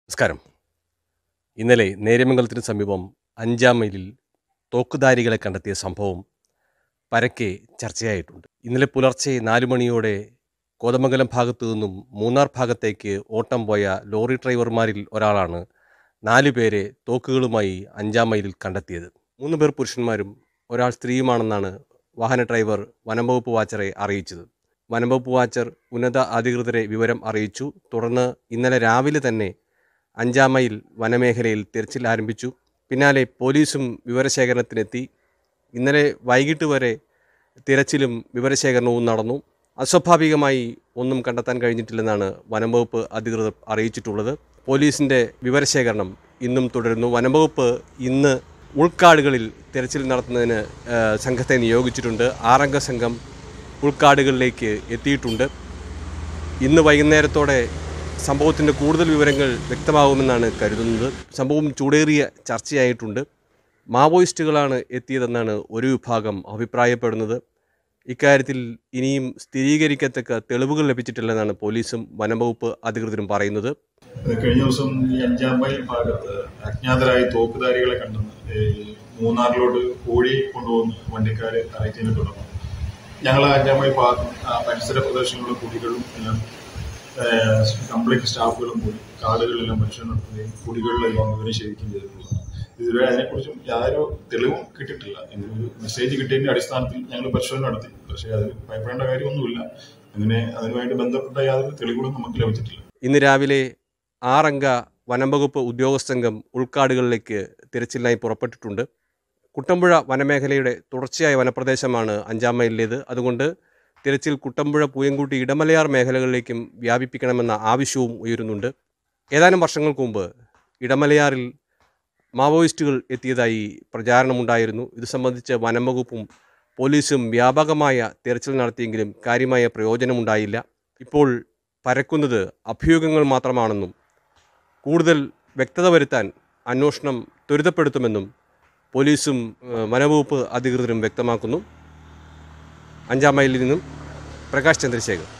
നമസ്കാരം ഇന്നലെ നേര്യമംഗലത്തിന് സമീപം അഞ്ചാം മൈലിൽ തോക്കുധാരികളെ കണ്ടെത്തിയ സംഭവം പരക്കെ ചർച്ചയായിട്ടുണ്ട് ഇന്നലെ പുലർച്ചെ നാലു മണിയോടെ കോതമംഗലം ഭാഗത്തു നിന്നും മൂന്നാർ ഭാഗത്തേക്ക് ഓട്ടം പോയ ലോറി ഡ്രൈവർമാരിൽ ഒരാളാണ് നാലു പേരെ തോക്കുകളുമായി അഞ്ചാം മൈലിൽ കണ്ടെത്തിയത് മൂന്ന് പേർ പുരുഷന്മാരും ഒരാൾ സ്ത്രീയുമാണെന്നാണ് വാഹന ഡ്രൈവർ വനംവകുപ്പ് വാച്ചറെ അറിയിച്ചത് വനംവകുപ്പ് വാച്ചർ ഉന്നത അധികൃതരെ വിവരം അറിയിച്ചു തുടർന്ന് ഇന്നലെ രാവിലെ തന്നെ അഞ്ചാം മൈൽ വനമേഖലയിൽ തിരച്ചിൽ ആരംഭിച്ചു പിന്നാലെ പോലീസും വിവരശേഖരണത്തിനെത്തി ഇന്നലെ വൈകിട്ട് വരെ തിരച്ചിലും വിവരശേഖരണവും നടന്നു അസ്വാഭാവികമായി ഒന്നും കണ്ടെത്താൻ കഴിഞ്ഞിട്ടില്ലെന്നാണ് വനംവകുപ്പ് അധികൃതർ അറിയിച്ചിട്ടുള്ളത് പോലീസിൻ്റെ വിവരശേഖരണം ഇന്നും തുടരുന്നു വനംവകുപ്പ് ഇന്ന് ഉൾക്കാടുകളിൽ തിരച്ചിൽ നടത്തുന്നതിന് ആ, സംഘത്തെ നിയോഗിച്ചിട്ടുണ്ട് ആറംഗ സംഘം ഉൾക്കാടുകളിലേക്ക് എത്തിയിട്ടുണ്ട് ഇന്ന് വൈകുന്നേരത്തോടെ സംഭവത്തിൻ്റെ കൂടുതൽ വിവരങ്ങൾ വ്യക്തമാകുമെന്നാണ് കരുതുന്നത് സംഭവം ചൂടേറിയ ചർച്ചയായിട്ടുണ്ട് മാവോയിസ്റ്റുകളാണ് എത്തിയതെന്നാണ് ഒരു വിഭാഗം അഭിപ്രായപ്പെടുന്നത് ഇക്കാര്യത്തിൽ ഇനിയും സ്ഥിരീകരിക്കത്തക്ക തെളിവുകൾ ലഭിച്ചിട്ടില്ലെന്നാണ് പോലീസും വനംവകുപ്പ് അധികൃതരും പറയുന്നത് കഴിഞ്ഞ ദിവസം ഈ അഞ്ചാം മൈൽ ഭാഗത്ത് അജ്ഞാതരായ തോക്കുധാരികളെ കണ്ടെന്ന് ഈ മൂന്നാറിലോട്ട് കോഴി കൊണ്ടുപോകുന്ന വണ്ടിക്കാരെ അറിയിച്ചതിനെ തുടർന്ന് ഞങ്ങൾ അഞ്ചാം മൈൽ ഭാഗത്തും ആ പരിസര പ്രദേശങ്ങളിലെ കുടികളും എല്ലാം കംപ്ലീറ്റ് സ്റ്റാഫുകളും കൂടി കാടുകളിലെല്ലാം പരിശോധന നടത്തുകയും കുടികളിലെല്ലാം വിവരം ശേഖരിക്കുകയും ചെയ്തിട്ടുള്ളതാണ് ഇതുവരെ അതിനെക്കുറിച്ചും യാതൊരു തെളിവും കിട്ടിയിട്ടില്ല ഇങ്ങനെ ഒരു മെസ്സേജ് കിട്ടിയതിന്റെ അടിസ്ഥാനത്തിൽ ഞങ്ങൾ പരിശോധന നടത്തി പക്ഷേ അതിൽ ഭയപ്പെടേണ്ട കാര്യമൊന്നുമില്ല അങ്ങനെ അതിനുമായിട്ട് ബന്ധപ്പെട്ട യാതൊരു തെളിവുകളും നമുക്ക് ലഭിച്ചിട്ടില്ല ഇന്ന് രാവിലെ ആറംഗ വനംവകുപ്പ് ഉദ്യോഗസ്ഥംഘം ഉൾക്കാടുകളിലേക്ക് തിരച്ചിലിനായി പുറപ്പെട്ടിട്ടുണ്ട് കുട്ടമ്പുഴ വനമേഖലയുടെ തുടർച്ചയായ വനപ്രദേശമാണ് അഞ്ചാം മൈലിലേത് അതുകൊണ്ട് തിരച്ചിൽ കുട്ടമ്പുഴ പൂയംകുട്ടി ഇടമലയാർ മേഖലകളിലേക്കും വ്യാപിപ്പിക്കണമെന്ന ആവശ്യവും ഉയരുന്നുണ്ട് ഏതാനും വർഷങ്ങൾക്ക് മുമ്പ് ഇടമലയാറിൽ മാവോയിസ്റ്റുകൾ എത്തിയതായി പ്രചാരണമുണ്ടായിരുന്നു ഇത് സംബന്ധിച്ച് വനംവകുപ്പും പോലീസും വ്യാപകമായ തിരച്ചിൽ നടത്തിയെങ്കിലും കാര്യമായ പ്രയോജനമുണ്ടായില്ല ഇപ്പോൾ പരക്കുന്നത് അഭ്യൂഹങ്ങൾ മാത്രമാണെന്നും കൂടുതൽ വ്യക്തത വരുത്താൻ അന്വേഷണം ത്വരിതപ്പെടുത്തുമെന്നും പോലീസും ഏഹ്, വനവകുപ്പ് അധികൃതരും വ്യക്തമാക്കുന്നു അഞ്ചാം മൈലിൽ നിന്നും പ്രകാശ് ചന്ദ്രശേഖർ